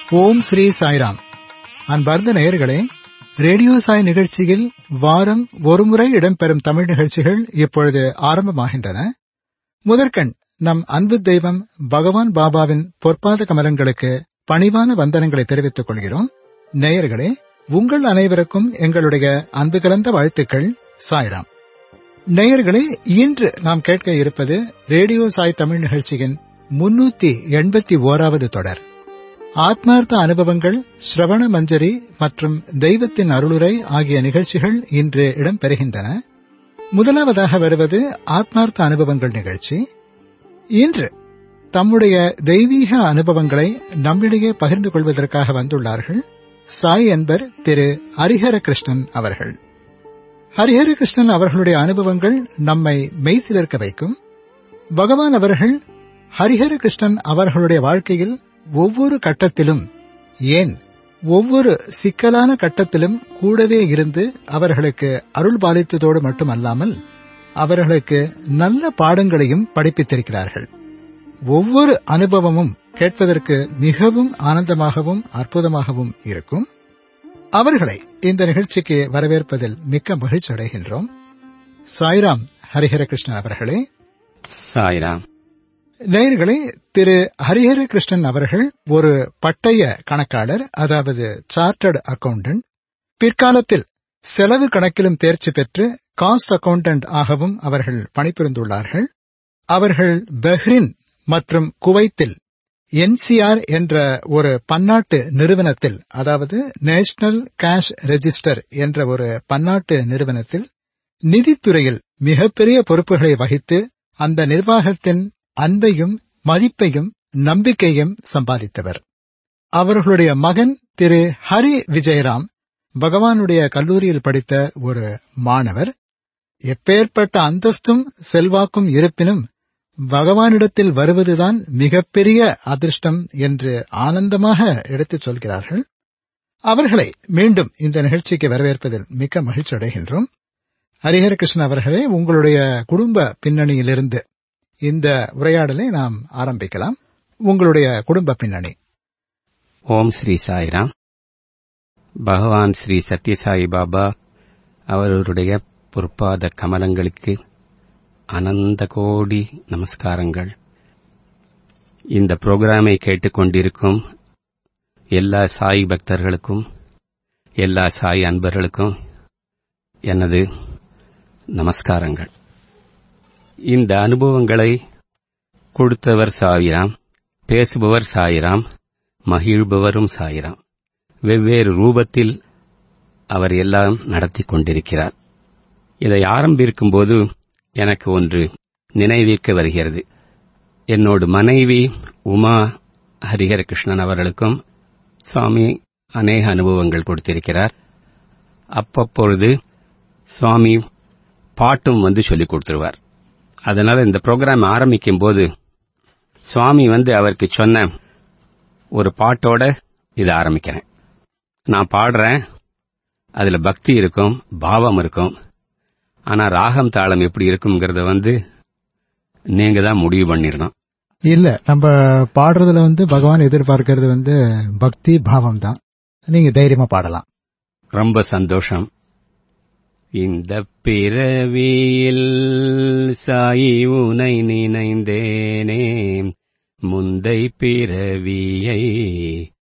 ஓம் ஸ்ரீ சாய்ராம் அன்பார்ந்த நேயர்களே ரேடியோ சாய் நிகழ்ச்சியில் வாரம் ஒருமுறை இடம்பெறும் தமிழ் நிகழ்ச்சிகள் இப்பொழுது ஆரம்பமாகின்றன முதற்கண் நம் அன்பு தெய்வம் பகவான் பாபாவின் பொற்பாத கமலங்களுக்கு பணிவான வந்தனங்களை தெரிவித்துக் கொள்கிறோம் நேயர்களே உங்கள் அனைவருக்கும் எங்களுடைய அன்பு கலந்த வாழ்த்துக்கள் சாய்ராம் நேயர்களே இன்று நாம் கேட்க இருப்பது ரேடியோ சாய் தமிழ் நிகழ்ச்சியின் முன்னூத்தி எண்பத்தி ஓராவது தொடர் ஆத்மார்த்த அனுபவங்கள் ஸ்ரவண மஞ்சரி மற்றும் தெய்வத்தின் அருளுரை ஆகிய நிகழ்ச்சிகள் இன்று இடம்பெறுகின்றன முதலாவதாக வருவது ஆத்மார்த்த அனுபவங்கள் நிகழ்ச்சி இன்று தம்முடைய தெய்வீக அனுபவங்களை நம்மிடையே பகிர்ந்து கொள்வதற்காக வந்துள்ளார்கள் சாய் என்பர் திரு ஹரிஹர கிருஷ்ணன் அவர்கள் ஹரிஹர கிருஷ்ணன் அவர்களுடைய அனுபவங்கள் நம்மை மெய்சிலிருக்க வைக்கும் பகவான் அவர்கள் ஹரிஹர கிருஷ்ணன் அவர்களுடைய வாழ்க்கையில் ஒவ்வொரு கட்டத்திலும் ஏன் ஒவ்வொரு சிக்கலான கட்டத்திலும் கூடவே இருந்து அவர்களுக்கு அருள் பாலித்ததோடு மட்டுமல்லாமல் அவர்களுக்கு நல்ல பாடங்களையும் படிப்பித்திருக்கிறார்கள் ஒவ்வொரு அனுபவமும் கேட்பதற்கு மிகவும் ஆனந்தமாகவும் அற்புதமாகவும் இருக்கும் அவர்களை இந்த நிகழ்ச்சிக்கு வரவேற்பதில் மிக்க மகிழ்ச்சி அடைகின்றோம் சாய்ராம் ஹரிஹர கிருஷ்ணன் அவர்களே சாய்ராம் நேயர்களே திரு ஹரிஹர கிருஷ்ணன் அவர்கள் ஒரு பட்டய கணக்காளர் அதாவது சார்ட்டர்ட் அக்கவுண்டன்ட் பிற்காலத்தில் செலவு கணக்கிலும் தேர்ச்சி பெற்று காஸ்ட் அக்கவுண்டன்ட் ஆகவும் அவர்கள் பணிபுரிந்துள்ளார்கள் அவர்கள் பஹ்ரின் மற்றும் குவைத்தில் என்சிஆர் என்ற ஒரு பன்னாட்டு நிறுவனத்தில் அதாவது நேஷனல் கேஷ் ரெஜிஸ்டர் என்ற ஒரு பன்னாட்டு நிறுவனத்தில் நிதித்துறையில் மிகப்பெரிய பொறுப்புகளை வகித்து அந்த நிர்வாகத்தின் அன்பையும் மதிப்பையும் நம்பிக்கையும் சம்பாதித்தவர் அவர்களுடைய மகன் திரு ஹரி விஜயராம் பகவானுடைய கல்லூரியில் படித்த ஒரு மாணவர் எப்பேற்பட்ட அந்தஸ்தும் செல்வாக்கும் இருப்பினும் பகவானிடத்தில் வருவதுதான் மிகப்பெரிய அதிர்ஷ்டம் என்று ஆனந்தமாக எடுத்துச் சொல்கிறார்கள் அவர்களை மீண்டும் இந்த நிகழ்ச்சிக்கு வரவேற்பதில் மிக்க மகிழ்ச்சி அடைகின்றோம் ஹரிஹரகிருஷ்ணன் அவர்களே உங்களுடைய குடும்ப பின்னணியிலிருந்து இந்த உரையாடலை நாம் ஆரம்பிக்கலாம் உங்களுடைய குடும்ப பின்னணி ஓம் ஸ்ரீ சாய்ராம் பகவான் ஸ்ரீ சத்யசாயி பாபா அவர்களுடைய பொற்பாத கமலங்களுக்கு அனந்த கோடி நமஸ்காரங்கள் இந்த புரோகிராமை கேட்டுக்கொண்டிருக்கும் எல்லா சாய் பக்தர்களுக்கும் எல்லா சாய் அன்பர்களுக்கும் எனது நமஸ்காரங்கள் இந்த அனுபவங்களை கொடுத்தவர் சாயிராம் பேசுபவர் சாயிராம் மகிழ்பவரும் சாயிராம் வெவ்வேறு ரூபத்தில் அவர் எல்லாம் நடத்தி கொண்டிருக்கிறார் இதை ஆரம்பிக்கும் போது எனக்கு ஒன்று நினைவிற்கு வருகிறது என்னோடு மனைவி உமா ஹரிஹர கிருஷ்ணன் அவர்களுக்கும் சுவாமி அநேக அனுபவங்கள் கொடுத்திருக்கிறார் அப்பப்பொழுது சுவாமி பாட்டும் வந்து சொல்லிக் கொடுத்துருவார் அதனால இந்த ப்ரோக்ராம் ஆரம்பிக்கும் போது சுவாமி வந்து அவருக்கு சொன்ன ஒரு பாட்டோட இதை ஆரம்பிக்கிறேன் நான் பாடுறேன் அதுல பக்தி இருக்கும் பாவம் இருக்கும் ஆனா ராகம் தாளம் எப்படி இருக்குங்கிறத வந்து நீங்க தான் முடிவு பண்ணிடணும் இல்ல நம்ம பாடுறதுல வந்து பகவான் எதிர்பார்க்கிறது வந்து பக்தி பாவம் தான் நீங்க தைரியமா பாடலாம் ரொம்ப சந்தோஷம் இந்த பிறவியில் சாயி உனை நினைந்தேனே முந்தை பிறவியை